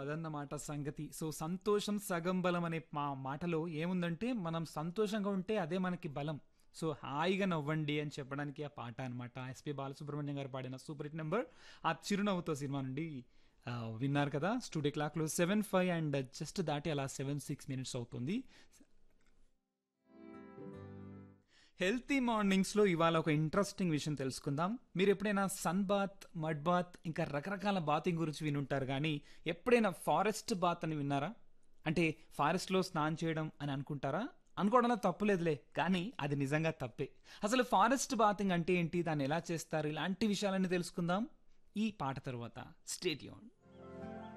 అదన్నమాట సంగతి సో సంతోషం సగం బలం అనే మా మాటలో ఏముందంటే మనం సంతోషంగా ఉంటే అదే మనకి బలం సో హాయిగా నవ్వండి అని చెప్పడానికి ఆ పాట అనమాట ఎస్పి బాలసుబ్రహ్మణ్యం గారు పాడిన సూపర్ హిట్ నెంబర్ ఆ చిరునవ్వుతో సినిమా నుండి ఆ, విన్నారు కదా స్టూడియో క్లాక్లో సెవెన్ ఫైవ్ అండ్ జస్ట్ దాటి అలా సెవెన్ సిక్స్ మినిట్స్ అవుతుంది హెల్తీ మార్నింగ్స్లో ఇవాళ ఒక ఇంట్రెస్టింగ్ విషయం తెలుసుకుందాం మీరు ఎప్పుడైనా సన్ బాత్ మడ్ బాత్ ఇంకా రకరకాల బాతింగ్ గురించి వినుంటారు కానీ ఎప్పుడైనా ఫారెస్ట్ బాత్ అని విన్నారా అంటే ఫారెస్ట్లో స్నానం చేయడం అని అనుకుంటారా అనుకోవడంలో తప్పులేదులే కానీ అది నిజంగా తప్పే అసలు ఫారెస్ట్ బాతింగ్ అంటే ఏంటి దాన్ని ఎలా చేస్తారు ఇలాంటి విషయాలన్నీ తెలుసుకుందాం ఈ పాట తర్వాత స్టేట్ యూన్